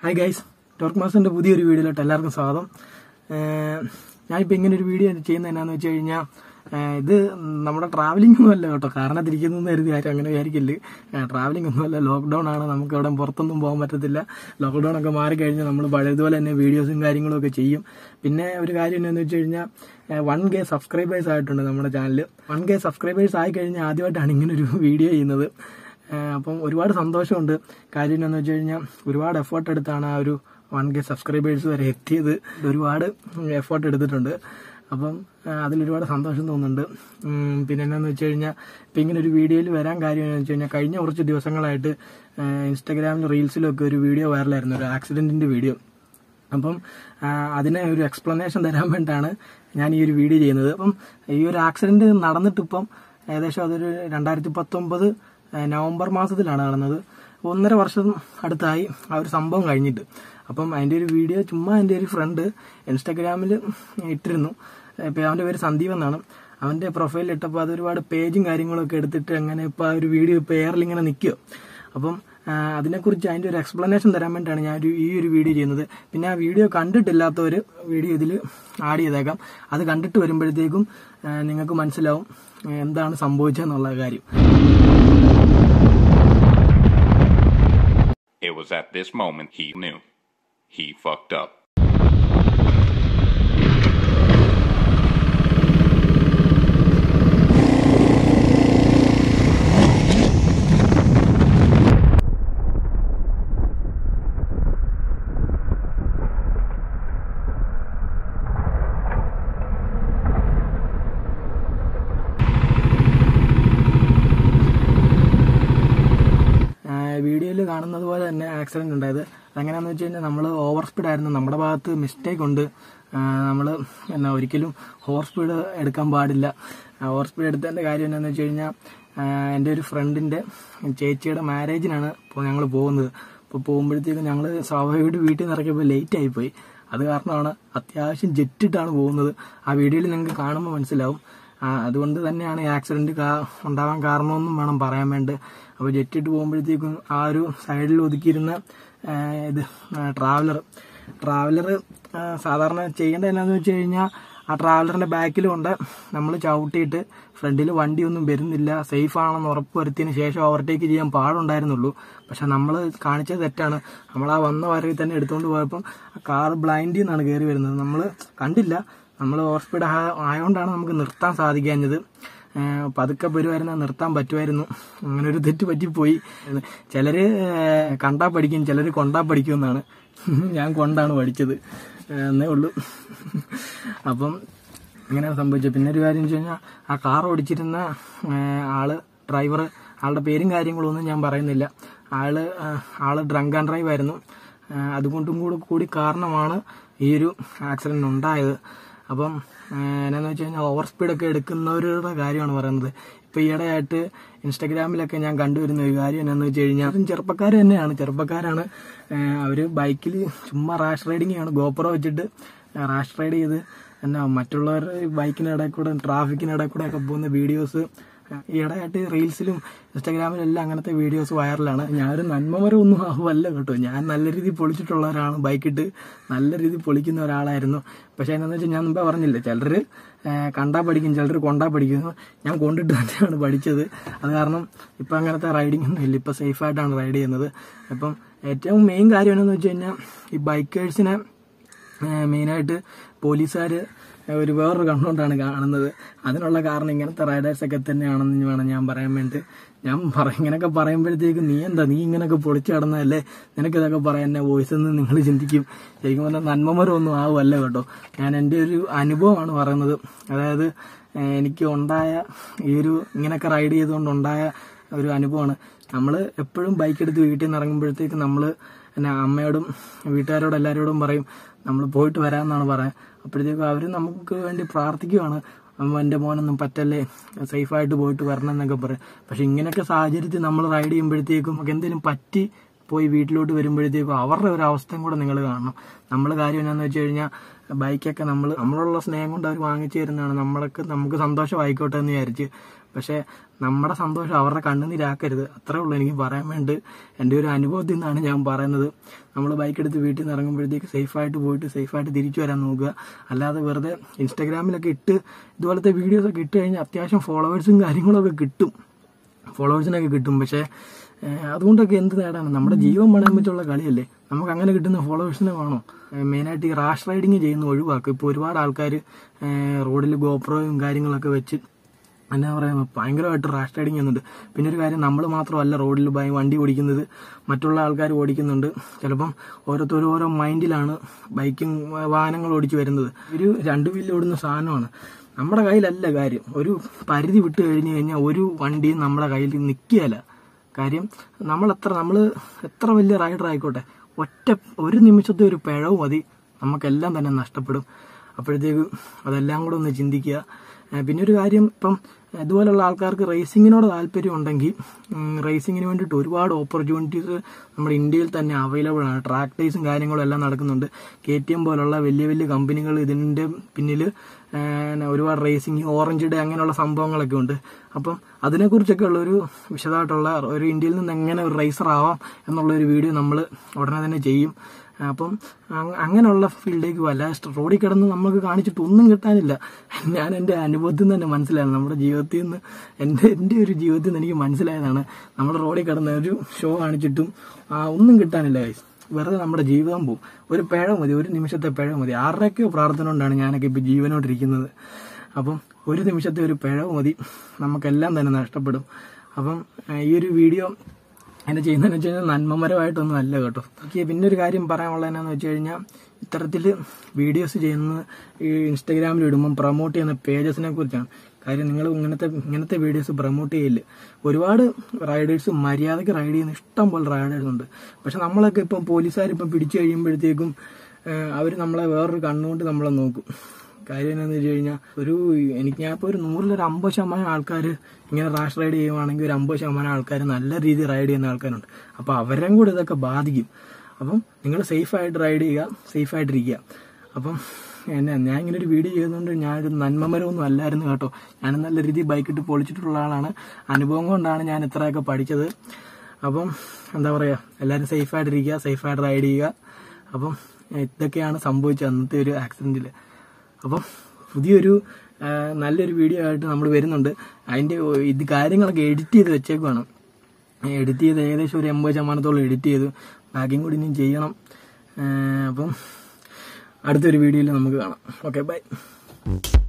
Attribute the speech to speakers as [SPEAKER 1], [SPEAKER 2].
[SPEAKER 1] Hi guys torque മാസ്റ്ററിന്റെ പുതിയൊരു വീഡിയോയിലോട്ട് എല്ലാവർക്കും സ്വാഗതം ഏഹ് ഞാനിപ്പോൾ ഇങ്ങനെ ഒരു വീഡിയോ ചെയ്യുന്നത് എന്നാന്ന് വെച്ച് കഴിഞ്ഞാൽ ഏഹ് ഇത് നമ്മുടെ ട്രാവലിംഗ് ഒന്നും അല്ല കേട്ടോ കാരണം തിരിക്കുന്നു കരുതി ആരും അങ്ങനെ വിചാരിക്കില്ല ട്രാവലിംഗ് ഒന്നും അല്ല ലോക്ക്ഡൗൺ ആണ് നമുക്ക് അവിടെ പുറത്തൊന്നും പോകാൻ പറ്റത്തില്ല ലോക്ക്ഡൗൺ ഒക്കെ മാറിക്കഴിഞ്ഞാൽ നമ്മൾ പഴയതുപോലെ തന്നെ വീഡിയോസും കാര്യങ്ങളും ഒക്കെ ചെയ്യും പിന്നെ ഒരു കാര്യം എന്താണെന്ന് വെച്ച് കഴിഞ്ഞാൽ വൺ കെ സബ്സ്ക്രൈബേഴ്സ് ആയിട്ടുണ്ട് നമ്മുടെ ചാനൽ വൺ കെ സബ്സ്ക്രൈബേഴ്സ് ആയി കഴിഞ്ഞാൽ ആദ്യമായിട്ടാണ് ഇങ്ങനെ ഒരു വീഡിയോ ചെയ്യുന്നത് ഏഹ് അപ്പം ഒരുപാട് സന്തോഷമുണ്ട് കാര്യം എന്താണെന്ന് വെച്ച് കഴിഞ്ഞാൽ ഒരുപാട് എഫേർട്ട് എടുത്താണ് ആ ഒരു വൺ കെ സബ്സ്ക്രൈബേഴ്സ് വരെ എത്തിയത് ഒരുപാട് എഫേർട്ട് എടുത്തിട്ടുണ്ട് അപ്പം ഏഹ് അതിലൊരുപാട് സന്തോഷം തോന്നുന്നുണ്ട് ഉം, പിന്നെ എന്നാന്ന് വെച്ച് കഴിഞ്ഞാൽ ഇപ്പം ഇങ്ങനെ ഒരു വീഡിയോയിൽ വരാൻ കാര്യം എന്ന് വെച്ച് കഴിഞ്ഞാൽ കഴിഞ്ഞ കുറച്ച് ദിവസങ്ങളായിട്ട് ഏഹ് ഇൻസ്റ്റാഗ്രാമിലും റീൽസിലും ഒക്കെ ഒരു വീഡിയോ വൈറലായിരുന്നു ഒരു ആക്സിഡന്റിന്റെ വീഡിയോ അപ്പം ആ, അതിന് ഒരു എക്സ്പ്ലനേഷൻ തരാൻ വേണ്ടിയിട്ടാണ് ഞാൻ ഈ ഒരു വീഡിയോ ചെയ്യുന്നത് അപ്പം ഈ ഒരു ആക്സിഡന്റ് നടന്നിട്ടിപ്പം ഏകദേശം അതൊരു രണ്ടായിരത്തി പത്തൊമ്പത് നവംബർ മാസത്തിലാണ് നടന്നത് ഒന്നര വർഷം അടുത്തായി ആ ഒരു സംഭവം കഴിഞ്ഞിട്ട് അപ്പം അതിൻ്റെ ഒരു വീഡിയോ ചുമ്മാ എൻ്റെ ഒരു ഫ്രണ്ട് ഇൻസ്റ്റാഗ്രാമിൽ ഇട്ടിരുന്നു ഇപ്പം അവൻ്റെ പേര് സന്ദീപ് എന്നാണ് അവൻ്റെ പ്രൊഫൈലിൽ ഇട്ടപ്പോൾ അത് ഒരുപാട് പേജും കാര്യങ്ങളൊക്കെ എടുത്തിട്ട് അങ്ങനെ ഇപ്പോൾ ആ ഒരു വീഡിയോ ഇപ്പോൾ എയറിൽ ഇങ്ങനെ നിൽക്കുക അപ്പം ആ, അതിനെക്കുറിച്ച് അതിൻ്റെ ഒരു എക്സ്പ്ലനേഷൻ തരാൻ വേണ്ടിയിട്ടാണ് ഞാൻ ഒരു ഈ ഒരു വീഡിയോ ചെയ്യുന്നത് പിന്നെ ആ വീഡിയോ കണ്ടിട്ടില്ലാത്തവർ വീഡിയോ ഇതിൽ ആഡ് ചെയ്തേക്കാം അത് കണ്ടിട്ട് വരുമ്പോഴത്തേക്കും ആ, നിങ്ങൾക്ക് മനസ്സിലാവും ആ, എന്താണ് സംഭവിച്ചതെന്നുള്ള കാര്യം
[SPEAKER 2] It was at this moment he knew. He fucked up.
[SPEAKER 1] വീഡിയോയിൽ കാണുന്നത് പോലെ തന്നെ ആക്സിഡന്റ് ഉണ്ടായത് അതെങ്ങനെയാന്ന് വെച്ച് കഴിഞ്ഞാൽ നമ്മൾ ഓവർ സ്പീഡ് ആയിരുന്നു നമ്മുടെ ഭാഗത്ത് മിസ്റ്റേക്ക് ഉണ്ട് നമ്മൾ എന്നാ ഒരിക്കലും ഓവർ സ്പീഡ് എടുക്കാൻ പാടില്ല ഓവർ സ്പീഡ് എടുത്തതിന്റെ കാര്യം എന്താണെന്ന് വെച്ച് കഴിഞ്ഞാൽ എൻ്റെ ഒരു ഫ്രണ്ടിന്റെ ചേച്ചിയുടെ മാരേജിനാണ് ഇപ്പോൾ ഞങ്ങൾ പോകുന്നത് അപ്പോൾ പോകുമ്പോഴത്തേക്കും ഞങ്ങൾ സ്വാഭാവികമായിട്ട് വീട്ടിൽ നിന്ന് ഇറക്കിയപ്പോൾ ലേറ്റ് ആയിപ്പോയി അത് കാരണമാണ് അത്യാവശ്യം ജെറ്റിട്ടാണ് പോകുന്നത് ആ വീഡിയോയിൽ നിങ്ങൾക്ക് കാണുമ്പോൾ മനസ്സിലാവും ആ, അതുകൊണ്ട് തന്നെയാണ് ഈ ആക്സിഡന്റ് കാ- ഉണ്ടാവാൻ കാരണമെന്നും വേണം പറയാൻ വേണ്ടി അപ്പോൾ ജെറ്റിട്ട് പോകുമ്പോഴത്തേക്കും ആ ഒരു സൈഡിൽ ഒതുക്കിയിരുന്ന ആ, ഇത് ട്രാവലർ ട്രാവലർ സാധാരണ ചെയ്യേണ്ടത് എന്നാന്ന് വെച്ച് കഴിഞ്ഞാൽ ആ ട്രാവലറിന്റെ ബാക്കിൽ കൊണ്ട് നമ്മൾ ചവിട്ടിയിട്ട് ഫ്രണ്ടിൽ വണ്ടിയൊന്നും വരുന്നില്ല സേഫ് ആണെന്ന് ഉറപ്പ് വരുത്തിയതിന് ശേഷം ഓവർടേക്ക് ചെയ്യാൻ പാടുണ്ടായിരുന്നുള്ളൂ പക്ഷെ നമ്മൾ കാണിച്ചത് തെറ്റാണ് നമ്മൾ ആ വന്ന വരവിൽ തന്നെ എടുത്തുകൊണ്ട് പോയപ്പം ആ കാർ ബ്ലൈൻഡിൽ നിന്നാണ് കയറി വരുന്നത് നമ്മൾ കണ്ടില്ല നമ്മൾ ഓവർ സ്പീഡ് ആയതുകൊണ്ടാണ് നമുക്ക് നിർത്താൻ സാധിക്കാഞ്ഞത് ഏഹ് പതുക്കെ വരുമായിരുന്നു നിർത്താൻ പറ്റുമായിരുന്നു അങ്ങനെ ഒരു തെറ്റ് പറ്റിപ്പോയി ചിലര് ഏഹ് കണ്ടാ പഠിക്കും ചിലര് കൊണ്ടാ പഠിക്കും എന്നാണ് ഞാൻ കൊണ്ടാണ് പഠിച്ചത് ഏഹ് എന്നേ ഉള്ളൂ അപ്പം ഇങ്ങനെയാണ് സംഭവിച്ചത് പിന്നെ ഒരു കാര്യം വെച്ച് കഴിഞ്ഞാൽ ആ കാർ ഓടിച്ചിരുന്ന ഏഹ് ആള് ഡ്രൈവർ ആളുടെ പേരും കാര്യങ്ങളൊന്നും ഞാൻ പറയുന്നില്ല ആള് ഏഹ് ആള് ഡ്രങ്ക് ആൻഡ് ഡ്രൈവ് ആയിരുന്നു ഏഹ് അതുകൊണ്ടും കൂടി കൂടി കാരണമാണ് ഈ ഒരു ആക്സിഡന്റ് ഉണ്ടായത് അപ്പം ഏഹ് എന്നാന്ന് വെച്ച് കഴിഞ്ഞാൽ ഓവർ സ്പീഡൊക്കെ എടുക്കുന്നവരുടെ കാര്യമാണ് പറയുന്നത് ഇപ്പൊ ഈയിടെയായിട്ട് ഇൻസ്റ്റാഗ്രാമിലൊക്കെ ഞാൻ കണ്ടുവരുന്ന ഒരു കാര്യം എന്നാന്ന് വെച്ച് കഴിഞ്ഞാൽ അതും ചെറുപ്പക്കാർ തന്നെയാണ് ചെറുപ്പക്കാരാണ് ഏഹ് അവര് ബൈക്കിൽ ചുമ്മാ റാഷ് റൈഡിങ് ആണ് ഗോപ്പറോ വെച്ചിട്ട് റാഷ് റൈഡ് ചെയ്ത് എന്നാ മറ്റുള്ളവർ ബൈക്കിനിടയിൽ കൂടെ ട്രാഫിക്കിനിടയിൽ കൂടെ ഒക്കെ പോകുന്ന വീഡിയോസ് ഈയിടെയായിട്ട് റീൽസിലും ഇൻസ്റ്റാഗ്രാമിലും എല്ലാം അങ്ങനത്തെ വീഡിയോസ് വൈറലാണ് ഞാനൊരു നന്മമരമൊന്നും ആവുമല്ല കേട്ടോ ഞാൻ നല്ല രീതിയിൽ പൊളിച്ചിട്ടുള്ള ഒരാളാണ് ബൈക്കിട്ട് നല്ല രീതിയിൽ പൊളിക്കുന്ന ഒരാളായിരുന്നു പക്ഷെ എന്താണെന്ന് വെച്ചാൽ ഞാൻ മുമ്പേ പറഞ്ഞില്ലേ ചിലർ കണ്ടാ പഠിക്കും ചിലർ കൊണ്ടാ പഠിക്കുന്നു ഞാൻ കൊണ്ടിട്ട് തന്നെയാണ് പഠിച്ചത് അത് കാരണം ഇപ്പം അങ്ങനത്തെ റൈഡിംഗ് ഒന്നും ഇല്ല ഇപ്പം സേഫായിട്ടാണ് റൈഡ് ചെയ്യുന്നത് അപ്പം ഏറ്റവും മെയിൻ കാര്യം എന്താണെന്ന് വെച്ച് കഴിഞ്ഞാൽ ഈ ബൈക്കേഴ്സിനെ മെയിനായിട്ട് പോലീസുകാർ ഒരു വേറൊരു കണ്ണുകൊണ്ടാണ് കാണുന്നത് അതിനുള്ള കാരണം ഇങ്ങനത്തെ റൈഡേഴ്സ് ഒക്കെ തന്നെയാണെന്ന് വേണം ഞാൻ പറയാൻ വേണ്ടി ഞാൻ പറ ഇങ്ങനെയൊക്കെ പറയുമ്പോഴത്തേക്കും നീ എന്താ നീ ഇങ്ങനെയൊക്കെ പൊളിച്ചു കിടന്നതല്ലേ നിനക്ക് ഇതൊക്കെ പറയാൻ എന്നെ വോയിസ് എന്ന് നിങ്ങൾ ചിന്തിക്കും ശരിക്കും പറഞ്ഞാൽ നന്മമരമൊന്നും ആവുമല്ല കേട്ടോ ഞാൻ എൻ്റെ ഒരു അനുഭവമാണ് പറയുന്നത് അതായത് ഏഹ് എനിക്ക് ഉണ്ടായ ഈ ഒരു ഇങ്ങനെയൊക്കെ റൈഡ് ചെയ്തുകൊണ്ട് ഉണ്ടായ ഒരു അനുഭവമാണ് നമ്മൾ എപ്പോഴും ബൈക്ക് എടുത്ത് വീട്ടിൽ നിന്ന് ഇറങ്ങുമ്പോഴത്തേക്ക് നമ്മൾ പിന്നെ അമ്മയോടും വീട്ടുകാരോടും എല്ലാവരോടും പറയും നമ്മൾ പോയിട്ട് വരാമെന്നാണ് പറയാൻ അപ്പോഴത്തേക്കും അവർ നമുക്ക് വേണ്ടി പ്രാർത്ഥിക്കുവാണ് അമ്മ എൻ്റെ മോനൊന്നും പറ്റല്ലേ സേഫായിട്ട് പോയിട്ട് വരണം എന്നൊക്കെ പറയും പക്ഷെ ഇങ്ങനെയൊക്കെ സാഹചര്യത്തിൽ നമ്മൾ റൈഡ് ചെയ്യുമ്പോഴത്തേക്കും നമുക്ക് എന്തെങ്കിലും പറ്റി പോയി വീട്ടിലോട്ട് വരുമ്പോഴത്തേക്കും അവരുടെ ഒരു അവസ്ഥയും കൂടെ നിങ്ങൾ കാണണം നമ്മൾ കാര്യം എന്നാന്ന് വെച്ച് കഴിഞ്ഞാൽ ബൈക്കൊക്കെ നമ്മൾ നമ്മളുള്ള സ്നേഹം കൊണ്ട് അവർ വാങ്ങിച്ചു തരുന്നതാണ് നമ്മളൊക്കെ നമുക്ക് സന്തോഷമായിക്കോട്ടെ എന്ന് വിചാരിച്ച് പക്ഷേ നമ്മുടെ സന്തോഷം അവരുടെ കണ്ണുനീരാക്കരുത് അത്രേ ഉള്ളൂ എനിക്ക് പറയാൻ വേണ്ടി എൻ്റെ ഒരു അനുഭവത്തിൽ നിന്നാണ് ഞാൻ പറയുന്നത് നമ്മൾ ബൈക്ക് എടുത്ത് വീട്ടിൽ നിന്ന് ഇറങ്ങുമ്പോഴത്തേക്ക് സേഫായിട്ട് പോയിട്ട് സേഫായിട്ട് തിരിച്ചു വരാൻ നോക്കുക അല്ലാതെ വെറുതെ ഇൻസ്റ്റാഗ്രാമിലൊക്കെ ഇട്ട് ഇതുപോലത്തെ വീഡിയോസൊക്കെ ഇട്ട് കഴിഞ്ഞാൽ അത്യാവശ്യം ഫോളോവേഴ്സും കാര്യങ്ങളൊക്കെ കിട്ടും ഫോളോവേഴ്സിനൊക്കെ കിട്ടും പക്ഷേ ഏഹ്, അതുകൊണ്ടൊക്കെ എന്ത് നേടാണ് നമ്മുടെ ജീവൻ പണയം വെച്ചുള്ള കളിയല്ലേ നമുക്ക് അങ്ങനെ കിട്ടുന്ന ഫോളോവേഴ്സിനെ വേണോ ഏഹ്, മെയിനായിട്ട് ഈ റാഷ് റൈഡിങ് ചെയ്യുന്ന ഒഴിവാക്കും ഇപ്പോൾ ഒരുപാട് ആൾക്കാർ റോഡിൽ ഗോപ്രോയും കാര്യങ്ങളൊക്കെ വെച്ച് എന്നാ പറയുക ഭയങ്കരമായിട്ട് റാഷ് റൈഡിങ് ചെയ്യുന്നുണ്ട് പിന്നെ ഒരു കാര്യം നമ്മൾ മാത്രമല്ല റോഡിൽ ബൈ വണ്ടി ഓടിക്കുന്നത് മറ്റുള്ള ആൾക്കാർ ഓടിക്കുന്നുണ്ട് ചിലപ്പം ഓരോരുത്തരും ഓരോ മൈൻഡിലാണ് ബൈക്കും വാഹനങ്ങൾ ഓടിച്ച് വരുന്നത് ഒരു രണ്ട് വീലിൽ ഓടുന്ന സാധനമാണ് നമ്മുടെ കയ്യിലല്ല കാര്യം ഒരു പരിധി വിട്ട് കഴിഞ്ഞ് കഴിഞ്ഞാൽ ഒരു വണ്ടിയും നമ്മുടെ കയ്യിൽ നിൽക്കുകയല്ല കാര്യം നമ്മൾ എത്ര നമ്മൾ എത്ര വലിയ റൈഡർ ആയിക്കോട്ടെ ഒറ്റ ഒരു നിമിഷത്തെ ഒരു പിഴവ് മതി നമുക്കെല്ലാം തന്നെ നഷ്ടപ്പെടും അപ്പോഴത്തേക്ക് അതെല്ലാം കൂടെ ഒന്ന് ചിന്തിക്കുക ഏഹ് പിന്നെ ഒരു കാര്യം ഇപ്പം ഇതുപോലുള്ള ആൾക്കാർക്ക് റേസിങ്ങിനോട് താല്പര്യം ഉണ്ടെങ്കിൽ റേസിങ്ങിന് വേണ്ടിയിട്ട് ഒരുപാട് ഓപ്പർച്യൂണിറ്റീസ് നമ്മുടെ ഇന്ത്യയിൽ തന്നെ അവൈലബിൾ ആണ് ട്രാക്ക് ഡേയ്സും കാര്യങ്ങളും എല്ലാം നടക്കുന്നുണ്ട് കെ ടി എം പോലുള്ള വലിയ വലിയ കമ്പനികൾ ഇതിൻ്റെ പിന്നിൽ ഒരുപാട് റേസിങ് ഓറഞ്ച് ഡേ അങ്ങനെയുള്ള സംഭവങ്ങളൊക്കെ ഉണ്ട് അപ്പം അതിനെക്കുറിച്ചൊക്കെ ഉള്ളൊരു വിശദമായിട്ടുള്ള ഒരു ഇന്ത്യയിൽ നിന്ന് എങ്ങനെ ഒരു റേസർ ആവാം എന്നുള്ള ഒരു വീഡിയോ നമ്മൾ ഉടനെ തന്നെ ചെയ്യും അപ്പം അ- അങ്ങനെയുള്ള ഫീൽഡിലേക്ക് വല്ല റോഡിൽ കിടന്ന് നമുക്ക് കാണിച്ചിട്ട് ഒന്നും കിട്ടാനില്ല ഞാൻ എൻ്റെ അനുഭവത്തിൽ നിന്ന് തന്നെ മനസ്സിലായത് നമ്മുടെ ജീവിതത്തിൽ നിന്ന് എൻ്റെ എൻ്റെ ഒരു ജീവിതത്തിൽ നിന്ന് എനിക്ക് മനസ്സിലായതാണ് നമ്മൾ റോഡിൽ കിടന്ന ഒരു ഷോ കാണിച്ചിട്ടും ആ, ഒന്നും കിട്ടാനില്ല ഗൈസ് വെറുതെ നമ്മുടെ ജീവിതം പോകും ഒരു പിഴ മതി ഒരു നിമിഷത്തെ പിഴ മതി ആരുടെയൊക്കെയോ പ്രാർത്ഥന കൊണ്ടാണ് ഞാനൊക്കെ ഇപ്പോൾ ജീവനോട്ടിരിക്കുന്നത് അപ്പം ഒരു നിമിഷത്തെ ഒരു പിഴവ് മതി നമുക്കെല്ലാം തന്നെ നഷ്ടപ്പെടും അപ്പം ആ, ഈ ഒരു വീഡിയോ എന്നെ ചെയ്യുന്നതെന്ന് വെച്ച് കഴിഞ്ഞാൽ നന്മമരമായിട്ടൊന്നും അല്ല കേട്ടോ എനിക്ക് പിന്നെ ഒരു കാര്യം പറയാനുള്ളത് എന്നാന്ന് വെച്ച് കഴിഞ്ഞാൽ ഇത്തരത്തിൽ വീഡിയോസ് ചെയ്യുന്നത് ഈ ഇൻസ്റ്റാഗ്രാമിൽ ഇടുമ്പം പ്രൊമോട്ട് ചെയ്യുന്ന പേജസിനെ കുറിച്ചാണ് കാര്യം നിങ്ങൾ ഇങ്ങനത്തെ ഇങ്ങനത്തെ വീഡിയോസ് പ്രൊമോട്ട് ചെയ്യില്ല ഒരുപാട് റൈഡേഴ്സ് മര്യാദയ്ക്ക് റൈഡ് ചെയ്യുന്ന ഇഷ്ടം പോലെ റൈഡേഴ്സ് ഉണ്ട് പക്ഷെ നമ്മളൊക്കെ ഇപ്പം പോലീസുകാർ ഇപ്പം പിടിച്ചു കഴിയുമ്പോഴത്തേക്കും അവർ നമ്മളെ വേറൊരു കണ്ണുകൊണ്ട് നമ്മളെ നോക്കും കാര്യം എന്താണെന്ന് വെച്ച് കഴിഞ്ഞാൽ ഒരു എനിക്ക് ഞാൻ ഇപ്പോൾ ഒരു നൂറിലൊരു അമ്പത് ശതമാനം ആൾക്കാർ ഇങ്ങനെ റാഷ് റൈഡ് ചെയ്യുവാണെങ്കിൽ ഒരു അമ്പത് ശതമാനം ആൾക്കാർ നല്ല രീതിയിൽ റൈഡ് ചെയ്യുന്ന ആൾക്കാരുണ്ട് അപ്പോൾ അവരെയും കൂടെ ഇതൊക്കെ ബാധിക്കും അപ്പം നിങ്ങൾ സേഫായിട്ട് റൈഡ് ചെയ്യുക സേഫായിട്ടിരിക്കുക അപ്പം എന്നെ ഞാൻ ഇങ്ങനെ ഒരു വീഡിയോ ചെയ്യുന്നതുകൊണ്ട് ഞാനൊരു നന്മമരമൊന്നും അല്ലായിരുന്നു കേട്ടോ ഞാൻ നല്ല രീതിയിൽ ബൈക്കിട്ട് പൊളിച്ചിട്ടുള്ള ആളാണ് അനുഭവം കൊണ്ടാണ് ഞാൻ ഇത്രയൊക്കെ പഠിച്ചത് അപ്പം എന്താ പറയുക എല്ലാവരും സേഫായിട്ടിരിക്കുക സേഫായിട്ട് റൈഡ് ചെയ്യുക അപ്പം ഇതൊക്കെയാണ് സംഭവിച്ചത് അന്നത്തെ ഒരു ആക്സിഡൻറ്റിൽ അപ്പം പുതിയൊരു ആ, നല്ലൊരു വീഡിയോ ആയിട്ട് നമ്മൾ വരുന്നുണ്ട് അതിൻ്റെ ഇത് കാര്യങ്ങളൊക്കെ എഡിറ്റ് ചെയ്ത് വെച്ചേക്കുവാണ് എഡിറ്റ് ചെയ്ത് ഏകദേശം ഒരു എൺപത് ശതമാനത്തോളം എഡിറ്റ് ചെയ്തു ബാക്കിയും കൂടി ഇനിയും ചെയ്യണം ആ, അപ്പം അടുത്തൊരു വീഡിയോയിൽ നമുക്ക് കാണാം ഓക്കെ ബൈ